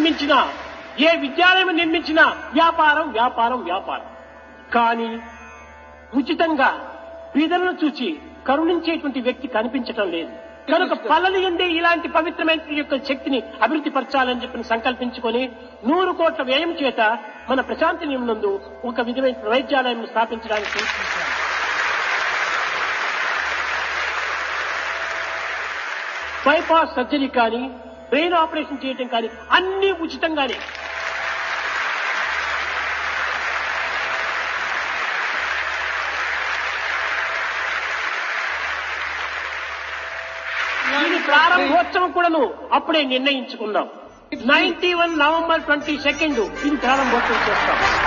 నిర్మించినా ఏ విద్యాలయం నిర్మించినా వ్యాపారం వ్యాపారం వ్యాపారం కానీ ఉచితంగా బీదలను చూచి కరుణించేటువంటి వ్యక్తి కనిపించటం లేదు కనుక పల్లలు ఎందే ఇలాంటి పవిత్రమైన యొక్క శక్తిని అభివృద్ధి పరచాలని చెప్పి సంకల్పించుకొని నూరు కోట్ల వ్యయం చేత మన ప్రశాంతి నియమనందు ఒక విధమైన వైద్యాలయం స్థాపించడానికి ప్రయత్నించారు. బైపాస్ సర్జరీ కానీ బ్రెయిన్ ఆపరేషన్ చేయటం కానీ అన్ని ఉచితంగానే దీని ప్రారంభోత్సవం కూడాను అప్పుడే నిర్ణయించుకున్నాం ninety one November twenty second ఇది ప్రారంభోత్సవం చేస్తాం